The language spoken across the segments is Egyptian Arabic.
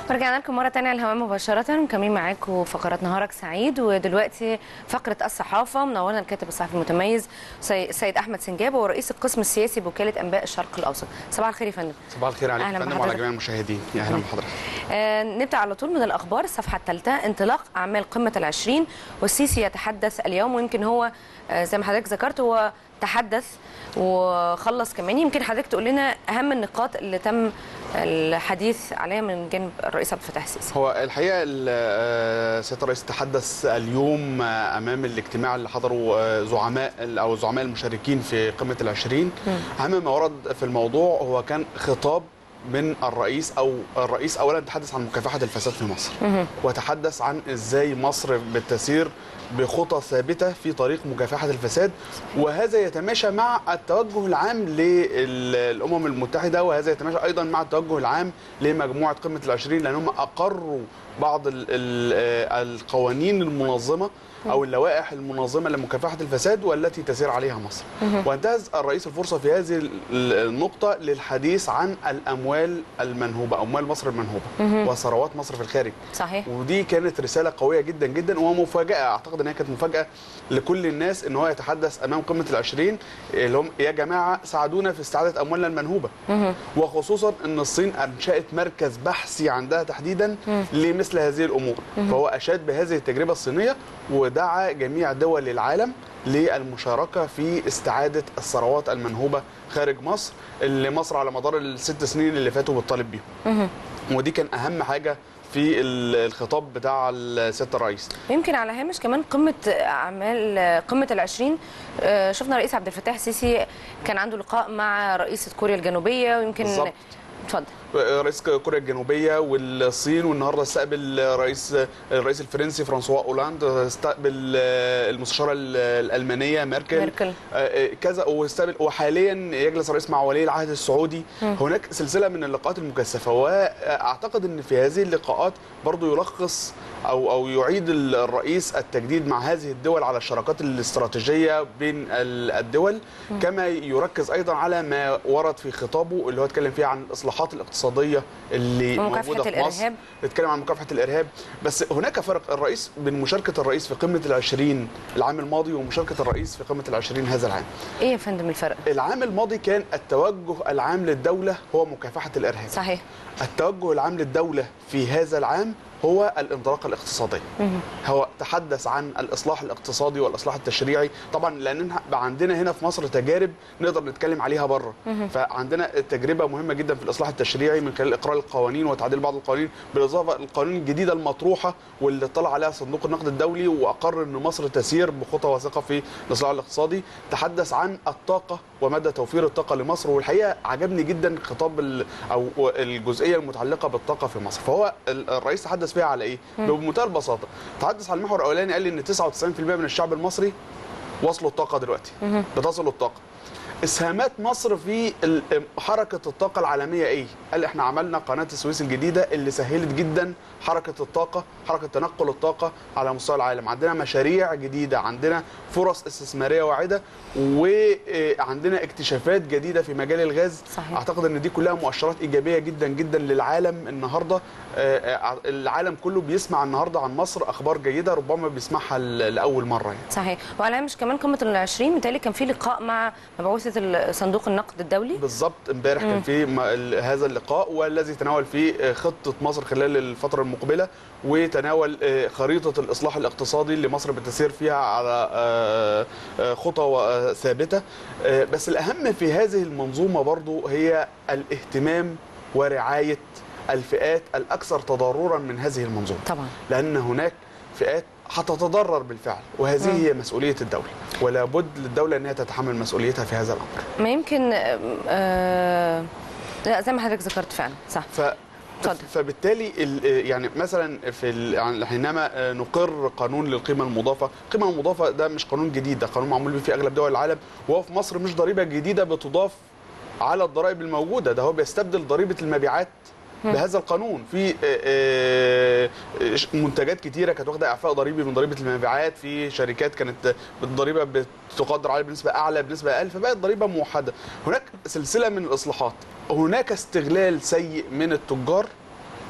ورجعنا لكم مرة تانية على الهواء مباشرة مكملين معاكم فقرات نهارك سعيد ودلوقتي فقرة الصحافة منورنا الكاتب الصحفي المتميز سي- سيد أحمد سنجاب ورئيس القسم السياسي بوكالة أنباء الشرق الأوسط صباح الخير يا فندم صباح الخير عليك أهلا يا فندم بحضرتك. وعلى جميع المشاهدين يا اهلا بحضرتك آه نبدأ على طول من الأخبار الصفحة الثالثة انطلاق أعمال قمة العشرين والسيسي يتحدث اليوم ويمكن هو آه زي ما حضرتك ذكرت هو تحدث وخلص كمان يمكن حضرتك تقول لنا أهم النقاط اللي تم الحديث عليها من جانب الرئيس عبد الفتاح السيسي هو الحقيقه ال- آه، سياده الرئيس تحدث اليوم آه، امام الاجتماع اللي حضروا آه، زعماء ال- او زعماء المشاركين في قمه العشرين اهم ما ورد في الموضوع هو كان خطاب من الرئيس او الرئيس اولا تحدث عن مكافحه الفساد في مصر وتحدث عن ازاي مصر بتسير بخطى ثابته في طريق مكافحه الفساد وهذا يتماشى مع التوجه العام للامم المتحده وهذا يتماشى ايضا مع التوجه العام لمجموعه قمه العشرين لانهم اقروا بعض ال- ال- آه، القوانين المنظمه او اللوائح المنظمه لمكافحه الفساد والتي تسير عليها مصر. وانتهز الرئيس الفرصه في هذه ال- النقطه للحديث عن الاموال المنهوبه، اموال مصر المنهوبه وثروات مصر في الخارج. صحيح ودي كانت رساله قويه جدا جدا ومفاجاه اعتقد ان هي كانت مفاجاه لكل الناس ان هو يتحدث امام قمه العشرين اللي هم يا جماعه ساعدونا في استعاده اموالنا المنهوبه وخصوصا ان الصين انشات مركز بحثي عندها تحديدا لمثل هذه الامور فهو اشاد بهذه التجربه الصينيه ودعا جميع دول العالم للمشاركه في استعاده الثروات المنهوبه خارج مصر اللي مصر على مدار الست سنين اللي فاتوا بتطالب بيهم ودي كان اهم حاجه في ال- الخطاب بتاع ال- سياده الرئيس يمكن على هامش كمان قمة أعمال قمة العشرين آه، شفنا رئيس عبد الفتاح السيسي كان عنده لقاء مع رئيسة كوريا الجنوبية ويمكن بالظبط. اتفضل رئيس كوريا الجنوبيه والصين والنهارده استقبل رئيس الرئيس الفرنسي فرانسوا اولاند استقبل المستشاره الالمانيه ميركل ميركل. كذا واستقبل وحاليا يجلس الرئيس مع ولي العهد السعودي هناك سلسله من اللقاءات المكثفه واعتقد ان في هذه اللقاءات برضو يلخص او او يعيد الرئيس التجديد مع هذه الدول على الشراكات الاستراتيجيه بين ال- الدول كما يركز ايضا على ما ورد في خطابه اللي هو اتكلم فيه عن الاصلاحات الاقتصاديه اللي ومكافحة موجوده في مصر الإرهاب. اتكلم عن مكافحه الارهاب بس هناك فرق الرئيس بين مشاركه الرئيس في قمه العشرين العام الماضي ومشاركه الرئيس في قمه العشرين هذا العام ايه يا فندم الفرق العام الماضي كان التوجه العام للدوله هو مكافحه الارهاب صحيح التوجه العام للدولة في هذا العام هو الانطلاقة الاقتصادية هو تحدث عن الإصلاح الاقتصادي والإصلاح التشريعي طبعا لأن إحنا بقى عندنا هنا في مصر تجارب نقدر نتكلم عليها بره فعندنا تجربة مهمة جدا في الإصلاح التشريعي من خلال إقرار القوانين وتعديل بعض القوانين بالإضافة للقوانين الجديدة المطروحة واللي اطلع عليها صندوق النقد الدولي وأقر أن مصر تسير بخطى واثقة في الإصلاح الاقتصادي تحدث عن الطاقة ومدى توفير الطاقة لمصر والحقيقة عجبني جدا خطاب ال- أو الجزئية المتعلقة بالطاقة في مصر فهو ال- الرئيس تحدث فيها على إيه؟ بمنتهى البساطة تحدث عن المحور الأولاني قال لي إن 99% من الشعب المصري وصلوا الطاقة دلوقتي بتصل الطاقة اسهامات مصر في ال- حركه الطاقه العالميه ايه؟ قال احنا عملنا قناه السويس الجديده اللي سهلت جدا حركه الطاقه، حركه تنقل الطاقه على مستوى العالم، عندنا مشاريع جديده، عندنا فرص استثماريه واعده وعندنا اكتشافات جديده في مجال الغاز صحيح. اعتقد ان دي كلها مؤشرات ايجابيه جدا جدا للعالم النهارده آه، آه، العالم كله بيسمع النهارده عن مصر اخبار جيده ربما بيسمعها ل- لاول مره يعني. صحيح وعلى هامش كمان قمة العشرين متهيألي كان في لقاء مع مبعوثة ال- صندوق النقد الدولي بالظبط امبارح كان في م- ال- هذا اللقاء والذي تناول فيه آه، خطه مصر خلال الفتره المقبله وتناول آه، خريطه الاصلاح الاقتصادي اللي مصر بتسير فيها على آه، آه، خطى و- آه، ثابته آه، بس الاهم في هذه المنظومه برضو هي الاهتمام ورعايه الفئات الاكثر تضررا من هذه المنظومه طبعا لان هناك فئات هتتضرر بالفعل وهذه هي مسؤوليه الدوله ولا بد للدوله ان هي تتحمل مسؤوليتها في هذا الامر ما يمكن آه لا زي ما حضرتك ذكرت فعلا صح ف اتفضل. فبالتالي ال- يعني مثلا في ال- يعني حينما نقر قانون للقيمه المضافه، القيمه المضافه ده مش قانون جديد ده قانون معمول به في اغلب دول العالم وهو في مصر مش ضريبه جديده بتضاف على الضرائب الموجوده ده هو بيستبدل ضريبه المبيعات بهذا القانون في آه، آه، منتجات كتيره كانت واخده اعفاء ضريبي من ضريبه المبيعات في شركات كانت الضريبه بتقدر عليها بنسبه اعلى بنسبه اقل فبقت ضريبه موحده هناك سلسله من الاصلاحات هناك استغلال سيء من التجار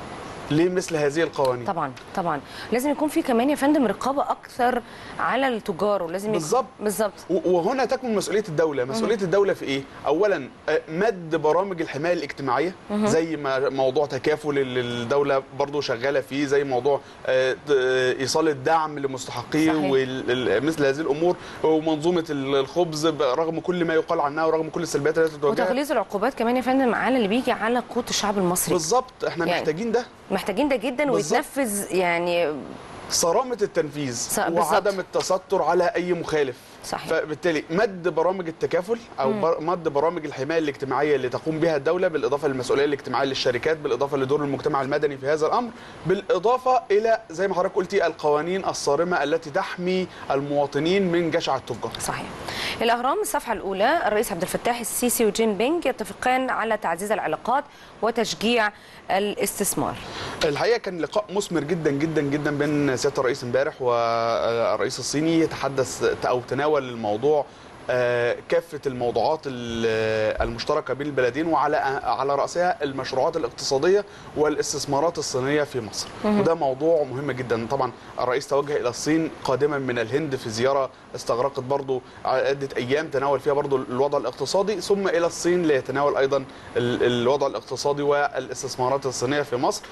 لمثل هذه القوانين طبعا طبعا لازم يكون في كمان يا فندم رقابه اكثر على التجار ولازم يكون- بالظبط. بالظبط و- وهنا تكمن مسؤوليه الدوله مسؤوليه الدوله في ايه اولا آه، مد برامج الحمايه الاجتماعيه زي ما موضوع تكافل اللي الدوله برضو شغاله فيه زي موضوع آه، ت- آه، ايصال الدعم لمستحقيه صحيح. ومثل هذه الامور ومنظومه ال- الخبز رغم كل ما يقال عنها ورغم كل السلبيات التي تواجهها وتغليظ العقوبات كمان يا فندم على اللي بيجي على قوت الشعب المصري بالظبط احنا يعني محتاجين ده محتاجين ده جدا بالظبط. ويتنفذ يعني صرامه التنفيذ ص- بالظبط. وعدم التستر على اي مخالف صحيح فبالتالي مد برامج التكافل او بر- مد برامج الحمايه الاجتماعيه اللي تقوم بها الدوله بالاضافه للمسؤوليه الاجتماعيه للشركات بالاضافه لدور المجتمع المدني في هذا الامر بالاضافه الى زي ما حضرتك قلتي القوانين الصارمه التي تحمي المواطنين من جشع التجار صحيح الأهرام الصفحة الأولى الرئيس عبد الفتاح السيسي وجين بينج يتفقان على تعزيز العلاقات وتشجيع الاستثمار الحقيقه كان لقاء مثمر جدا جدا جدا بين سياده الرئيس امبارح والرئيس الصيني يتحدث او تناول الموضوع آه، كافه الموضوعات ال- المشتركه بين البلدين وعلى على راسها المشروعات الاقتصاديه والاستثمارات الصينيه في مصر وده موضوع مهم جدا طبعا الرئيس توجه الى الصين قادما من الهند في زياره استغرقت برضو عده ايام تناول فيها برضو الوضع الاقتصادي ثم الى الصين ليتناول ايضا ال- الوضع الاقتصادي والاستثمارات الصينيه في مصر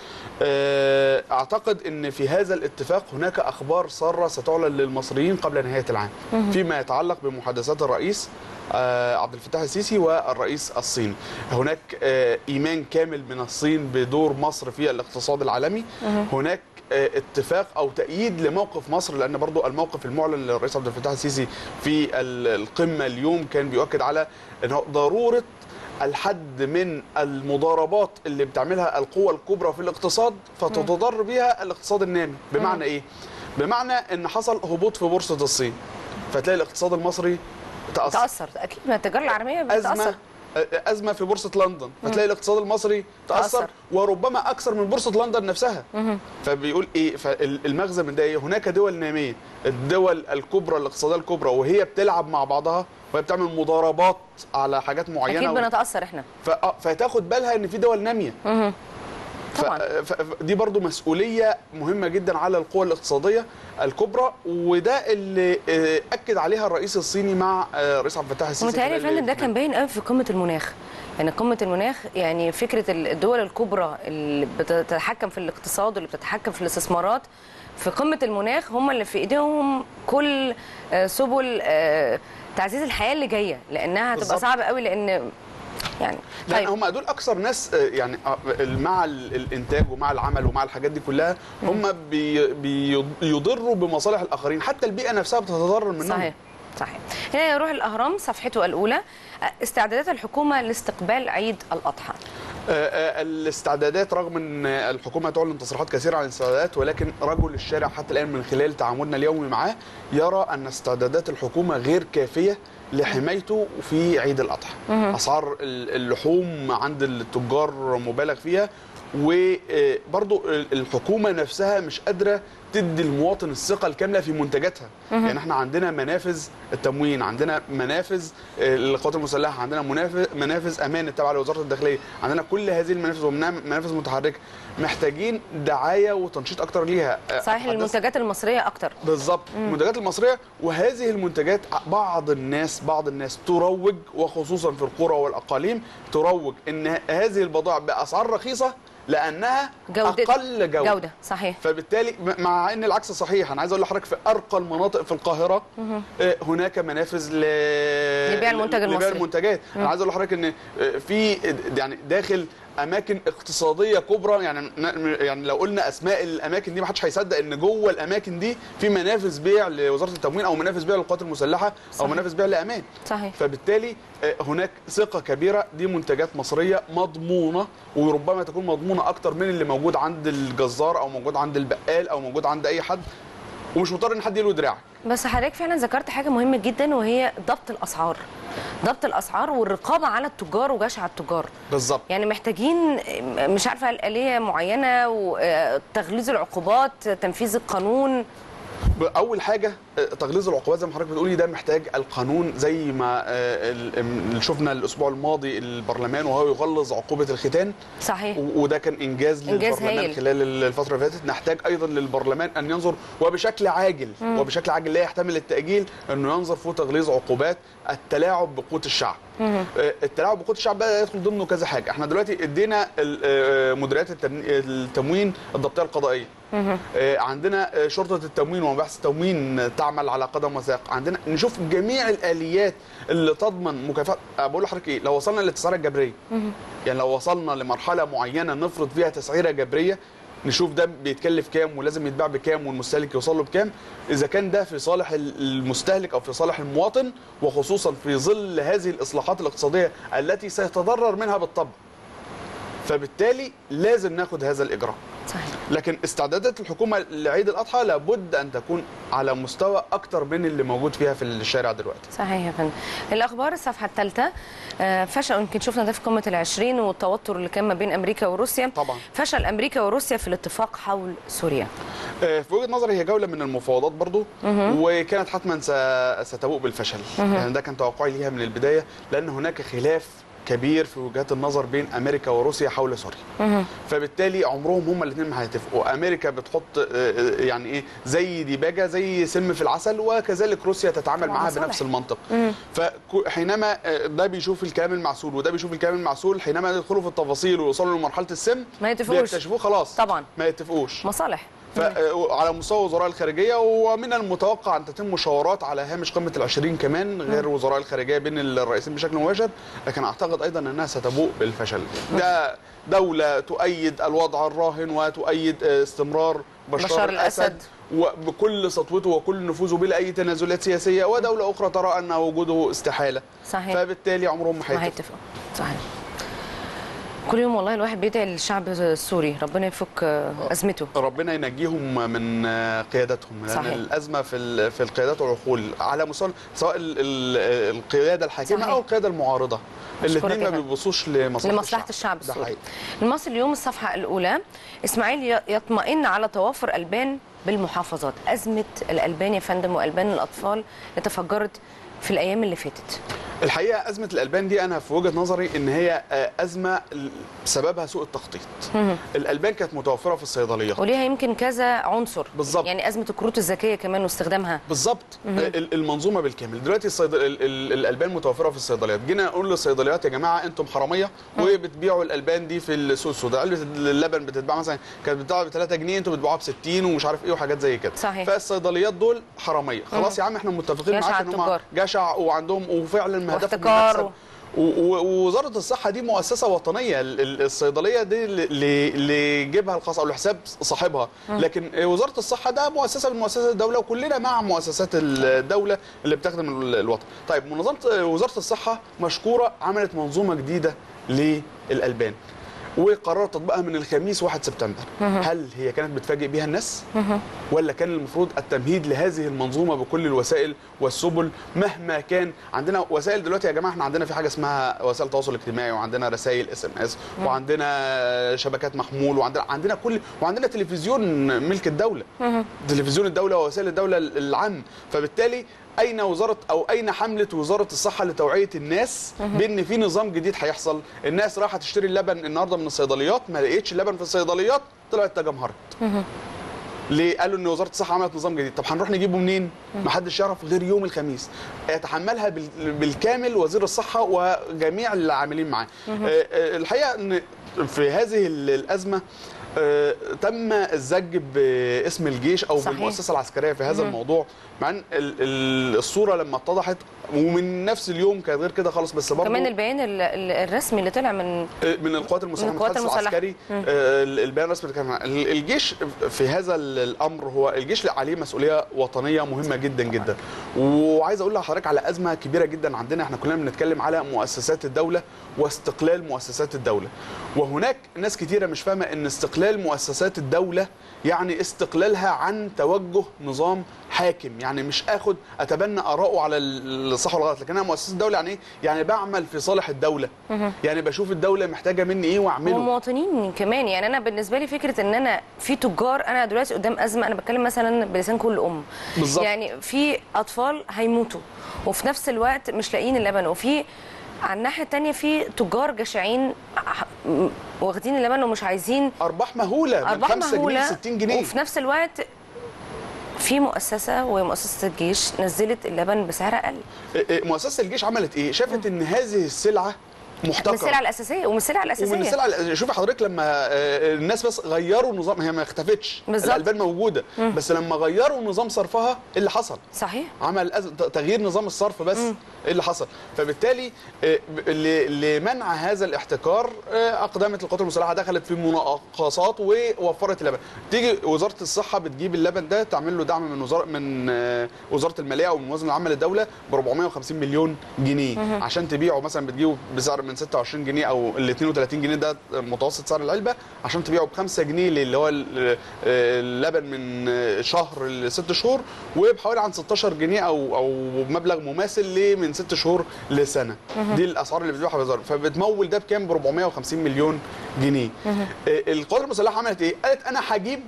آه، اعتقد ان في هذا الاتفاق هناك اخبار ساره ستعلن للمصريين قبل نهايه العام فيما يتعلق بمحادثات الرئيس آه، عبد الفتاح السيسي والرئيس الصيني هناك آه، ايمان كامل من الصين بدور مصر في الاقتصاد العالمي هناك آه، اتفاق او تأييد لموقف مصر لان برضو الموقف المعلن للرئيس عبد الفتاح السيسي في ال- القمه اليوم كان بيؤكد على انه ضروره الحد من المضاربات اللي بتعملها القوى الكبرى في الاقتصاد فتتضرر بها الاقتصاد النامي بمعنى ايه بمعنى ان حصل هبوط في بورصه الصين فتلاقي الاقتصاد المصري تاثر تأثر أكيد ما التجارة العالمية بتتأثر ازمه ازمه في بورصه لندن فتلاقي الاقتصاد المصري تاثر تأثر. وربما اكثر من بورصه لندن نفسها فبيقول ايه فالمغزى من ده ايه هناك دول ناميه الدول الكبرى الاقتصاديه الكبرى وهي بتلعب مع بعضها وهي بتعمل مضاربات على حاجات معينه أكيد بنتأثر إحنا ف- آه، فتاخد بالها ان في دول ناميه ف- طبعا ف- ف- دي برضو مسؤوليه مهمه جدا على القوى الاقتصاديه الكبرى وده اللي آه، اكد عليها الرئيس الصيني مع آه، الرئيس عبد الفتاح السيسي ومتهيألي يا خلال فندم ده الاجتماع. كان باين قوي في قمة المناخ يعني قمة المناخ يعني فكرة الدول الكبرى اللي بتتحكم في الاقتصاد واللي بتتحكم في الاستثمارات في قمة المناخ هم اللي في ايديهم كل آه، سبل آه، تعزيز الحياة اللي جاية لأنها هتبقى بالظبط. صعبة قوي لأن يعني لان هم دول اكثر ناس آه، يعني آه، مع ال- الانتاج ومع العمل ومع الحاجات دي كلها هم بي- بيضروا بمصالح الاخرين حتى البيئه نفسها بتتضرر منهم صحيح صحيح هنا يروح الأهرام صفحته الأولى استعدادات الحكومة لاستقبال عيد الأضحى آه، آه، الاستعدادات رغم ان الحكومه تعلن تصريحات كثيره عن الاستعدادات ولكن رجل الشارع حتى الان من خلال تعاملنا اليومي معاه يرى ان استعدادات الحكومه غير كافيه لحمايته في عيد الاضحى. اسعار ال- اللحوم عند التجار مبالغ فيها وبرضو الحكومه نفسها مش قادره تدي المواطن الثقه الكامله في منتجاتها يعني احنا عندنا منافذ التموين عندنا منافذ القوات المسلحه عندنا منافذ منافذ امان التابعه لوزاره الداخليه عندنا كل هذه المنافذ ومنافذ متحركه محتاجين دعايه وتنشيط اكتر ليها صحيح أتحدث- المنتجات المصرية أكتر بالظبط المنتجات المصريه وهذه المنتجات بعض الناس بعض الناس تروج وخصوصا في القرى والاقاليم تروج ان هذه البضائع باسعار رخيصه لانها جودة اقل جوده, جودة صحيح فبالتالي م- مع ان العكس صحيح انا عايز اقول لحضرتك في ارقى المناطق في القاهره آه، هناك منافذ ل لبيع المنتج لبيع المصري. المنتجات انا عايز اقول لحضرتك ان آه، في يعني داخل اماكن اقتصاديه كبرى يعني ن- يعني لو قلنا اسماء الاماكن دي ما حدش هيصدق ان جوه الاماكن دي في منافذ بيع لوزاره التموين او منافذ بيع للقوات المسلحه او صحيح. منافذ بيع لامان صحيح فبالتالي آه، هناك ثقة كبيرة دي منتجات مصرية مضمونة وربما تكون مضمونة أكتر من اللي موجود عند الجزار أو موجود عند البقال أو موجود عند أي حد ومش مضطر إن حد يلوي دراعك بس حضرتك فعلا ذكرت حاجه مهمه جدا وهي ضبط الاسعار ضبط الاسعار والرقابه على التجار وجشع التجار بالظبط يعني محتاجين مش عارفه آلية معينه وتغليظ العقوبات تنفيذ القانون اول حاجه آه، تغليظ العقوبات زي ما حضرتك بتقولي ده محتاج القانون زي ما آه، ال- اللي شفنا الاسبوع الماضي البرلمان وهو يغلظ عقوبه الختان صحيح و- وده كان انجاز, إنجاز للبرلمان هايل. خلال الفتره اللي فاتت نحتاج ايضا للبرلمان ان ينظر وبشكل عاجل وبشكل عاجل لا يحتمل التاجيل انه ينظر في تغليظ عقوبات التلاعب بقوت الشعب آه، التلاعب بقوت الشعب بقى يدخل ضمنه كذا حاجه احنا دلوقتي ادينا ال- آه، مديريات التن- التموين الضبطيه القضائيه آه، عندنا آه، شرطه التموين ومباحث التموين آه، تعمل على قدم وساق عندنا نشوف جميع الاليات اللي تضمن مكافاه آه، بقول لحضرتك ايه لو وصلنا للتسعيره الجبريه يعني لو وصلنا لمرحله معينه نفرض فيها تسعيره جبريه نشوف ده بيتكلف كام ولازم يتباع بكام والمستهلك يوصل له بكام اذا كان ده في صالح المستهلك او في صالح المواطن وخصوصا في ظل هذه الاصلاحات الاقتصاديه التي سيتضرر منها بالطبع فبالتالي لازم ناخد هذا الاجراء صحيح لكن استعدادات الحكومه لعيد الاضحى لابد ان تكون على مستوى اكتر من اللي موجود فيها في الشارع دلوقتي صحيح يا فندم الاخبار الصفحه الثالثه فشل يمكن شفنا ده في قمه العشرين والتوتر اللي كان ما بين امريكا وروسيا طبعا فشل امريكا وروسيا في الاتفاق حول سوريا آه، في وجهه نظري هي جوله من المفاوضات برضو وكانت حتما س- ستبوء بالفشل يعني ده كان توقعي ليها من البدايه لان هناك خلاف كبير في وجهات النظر بين امريكا وروسيا حول سوريا فبالتالي عمرهم هما الاثنين ما هيتفقوا امريكا بتحط آه، آه، يعني ايه زي ديباجه زي سم في العسل وكذلك روسيا تتعامل طبعاً معاها مصالح. بنفس المنطق فحينما آه، ده بيشوف الكلام المعسول وده بيشوف الكلام المعسول حينما يدخلوا في التفاصيل ويوصلوا لمرحله السم ما يتفقوش. بيكتشفوه خلاص طبعا ما يتفقوش مصالح فعلى مستوى وزراء الخارجيه ومن المتوقع ان تتم مشاورات على هامش قمه العشرين كمان غير وزراء الخارجيه بين الرئيسين بشكل مباشر لكن اعتقد ايضا انها ستبوء بالفشل ده دوله تؤيد الوضع الراهن وتؤيد استمرار بشار, بشار الأسد. الاسد وبكل سطوته وكل نفوذه بلا اي تنازلات سياسيه ودوله اخرى ترى ان وجوده استحاله صحيح فبالتالي عمرهم ما ما هيتفقوا هيتفقوا صحيح كل يوم والله الواحد بيدعي للشعب السوري ربنا يفك آه، ازمته ربنا ينجيهم من قيادتهم لان صحيح. الازمه في ال- في القيادات والعقول على مستوى سواء ال- ال- القياده الحاكمه صحيح. او القياده المعارضه أشكرك الاثنين يا ما فندم. بيبصوش لمصلحه لمصلحه الشعب ده السوري حقيقي. المصري اليوم الصفحه الاولى اسماعيل ي- يطمئن على توافر البان بالمحافظات ازمه الالبان يا فندم والبان الاطفال اللي تفجرت في الايام اللي فاتت الحقيقه ازمه الالبان دي انا في وجهه نظري ان هي آه، ازمه سببها سوء التخطيط الالبان كانت متوفره في الصيدليات وليها يمكن كذا عنصر بالظبط. يعني ازمه الكروت الذكيه كمان واستخدامها بالظبط ال- المنظومه بالكامل دلوقتي الصيد... ال- ال- الالبان متوفره في الصيدليات جينا نقول للصيدليات يا جماعه انتم حراميه وبتبيعوا الالبان دي في السوق السوداء علبه اللبن بتتباع مثلا كانت بتتباع ب 3 جنيه انتم بتبيعوها ب 60 ومش عارف ايه وحاجات زي كده صحيح. فالصيدليات دول حراميه خلاص يا عم احنا متفقين جشع معاك ان هم التجار. جشع وعندهم وفعلا هدفهم واحتكار. المكسب. و- و- ووزاره الصحه دي مؤسسه وطنيه ال- ال- الصيدليه دي ل- ل- لجيبها الخاص او لحساب صاحبها لكن وزاره الصحه ده مؤسسه من مؤسسات الدوله وكلنا مع مؤسسات الدوله اللي بتخدم ال- الوطن طيب منظمه وزاره الصحه مشكوره عملت منظومه جديده للالبان وقررت تطبيقها من الخميس 1 سبتمبر هل هي كانت بتفاجئ بيها الناس ولا كان المفروض التمهيد لهذه المنظومه بكل الوسائل والسبل مهما كان عندنا وسائل دلوقتي يا جماعه احنا عندنا في حاجه اسمها وسائل التواصل الاجتماعي وعندنا رسائل اس ام اس وعندنا شبكات محمول وعندنا عندنا كل وعندنا تلفزيون ملك الدوله تلفزيون الدوله ووسائل الدوله العام فبالتالي اين وزاره او اين حمله وزاره الصحه لتوعيه الناس بان في نظام جديد هيحصل الناس رايحه تشتري اللبن النهارده من الصيدليات ما لقيتش اللبن في الصيدليات طلعت تجمهرت ليه قالوا ان وزاره الصحه عملت نظام جديد طب هنروح نجيبه منين ما حدش يعرف غير يوم الخميس يتحملها بال- بالكامل وزير الصحه وجميع العاملين معاه آه، آه، الحقيقه ان في هذه ال- الازمه آه، تم الزج باسم الجيش او صحيح. بالمؤسسه العسكريه في هذا الموضوع مع ان ال- ال- الصوره لما اتضحت ومن نفس اليوم كانت غير كده خالص بس برضه كمان البيان ال- ال- الرسمي اللي طلع من من القوات المسلحه من القوات المتحدث المسلحة. العسكري آه، البيان الرسمي اللي كان معاه. ال- الجيش في هذا ال- الامر هو الجيش عليه مسؤوليه وطنيه مهمه جدا جدا وعايز اقول لحضرتك على ازمه كبيره جدا عندنا احنا كلنا بنتكلم على مؤسسات الدوله واستقلال مؤسسات الدوله وهناك ناس كتيره مش فاهمه ان استقلال مؤسسات الدوله يعني استقلالها عن توجه نظام حاكم يعني مش اخد اتبنى اراءه على الصح والغلط لكن انا مؤسسه الدوله يعني ايه يعني بعمل في صالح الدوله يعني بشوف الدوله محتاجه مني ايه واعمله ومواطنين كمان يعني انا بالنسبه لي فكره ان انا في تجار انا دلوقتي قدامي قدام ازمه انا بتكلم مثلا بلسان كل ام بالظبط. يعني في اطفال هيموتوا وفي نفس الوقت مش لاقيين اللبن وفي على الناحيه الثانيه في تجار جشعين ح- م- واخدين اللبن ومش عايزين ارباح مهوله من ارباح 5 جنيه مهوله ل 60 جنيه وفي نفس الوقت في مؤسسه وهي مؤسسه الجيش نزلت اللبن بسعر اقل إيه إيه، مؤسسه الجيش عملت ايه؟ شافت ان هذه السلعه من محتكره السلع الاساسيه ومن السلع الاساسيه ومن السلع شوفي حضرتك لما آه، الناس بس غيروا نظام هي ما اختفتش بالظبط. الالبان موجوده بس لما غيروا نظام صرفها ايه اللي حصل؟ صحيح عمل أز- تغيير نظام الصرف بس ايه اللي حصل فبالتالي آه، ب- ل- لمنع هذا الاحتكار آه، اقدمت القوات المسلحه دخلت في مناقصات ووفرت اللبن تيجي وزاره الصحه بتجيب اللبن ده تعمل له دعم من وزاره من آه، وزاره الماليه او من الموازنه العامه للدوله ب 450 مليون جنيه عشان تبيعه مثلا بتجيبه بسعر من 26 جنيه او ال 32 جنيه ده متوسط سعر العلبه عشان تبيعه ب 5 جنيه اللي هو ال- آه، اللبن من آه، شهر لست شهور وبحوالي عن 16 جنيه او او مبلغ مماثل ل من ست شهور لسنه دي الاسعار اللي بتبيعها الوزاره فبتمول ده بكام ب 450 مليون جنيه آه، القوات المسلحه عملت ايه قالت انا هجيب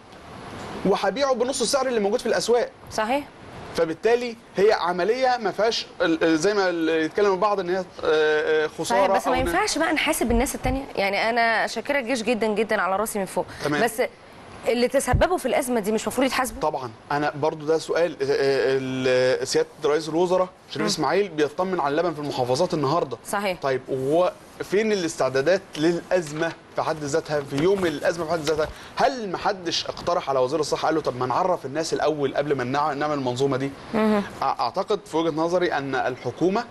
وهبيعه بنص السعر اللي موجود في الاسواق صحيح فبالتالي هي عمليه ما فيهاش ال- ال- زي ما ال- يتكلم البعض ان هي آه، آه، خساره صحيح بس ما أو إن- ينفعش بقى نحاسب الناس التانية يعني انا شاكره الجيش جدا جدا على راسي من فوق تمام. بس اللي تسببوا في الازمه دي مش المفروض يتحاسبوا طبعا انا برضو ده سؤال آه، آه، ال- سياده رئيس الوزراء شريف اسماعيل بيطمن على اللبن في المحافظات النهارده صحيح طيب وهو فين الاستعدادات للازمه في حد ذاتها في يوم الازمه في حد ذاتها هل ما حدش اقترح على وزير الصحه قال له طب ما نعرف الناس الاول قبل ما نع- نعمل المنظومه دي أ- اعتقد في وجهه نظري ان الحكومه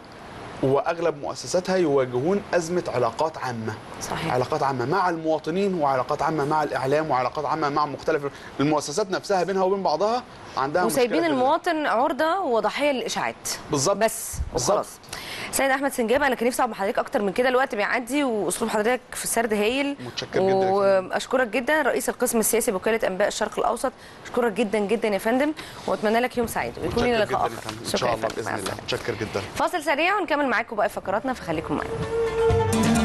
واغلب مؤسساتها يواجهون ازمه علاقات عامه صحيح علاقات عامه مع المواطنين وعلاقات عامه مع الاعلام وعلاقات عامه مع مختلف المؤسسات نفسها بينها وبين بعضها عندها وسايبين مشكلة في ال- المواطن عرضه وضحيه للاشاعات بالظبط. بس بالظبط. وخلاص سيد احمد سنجاب انا كان نفسي اقعد مع حضرتك اكتر من كده الوقت بيعدي واسلوب حضرتك في السرد هايل متشكر جدا يا فندم. واشكرك جدا رئيس القسم السياسي بوكاله انباء الشرق الاوسط اشكرك جدا جدا يا فندم واتمنى لك يوم سعيد ويكون لنا متشكر لقاء جدا يا اخر فندم. ان شكرا شاء يا الله فندم. باذن مع الله السلامة. متشكر جدا فاصل سريع ونكمل معاكم باقي فقراتنا فخليكم معانا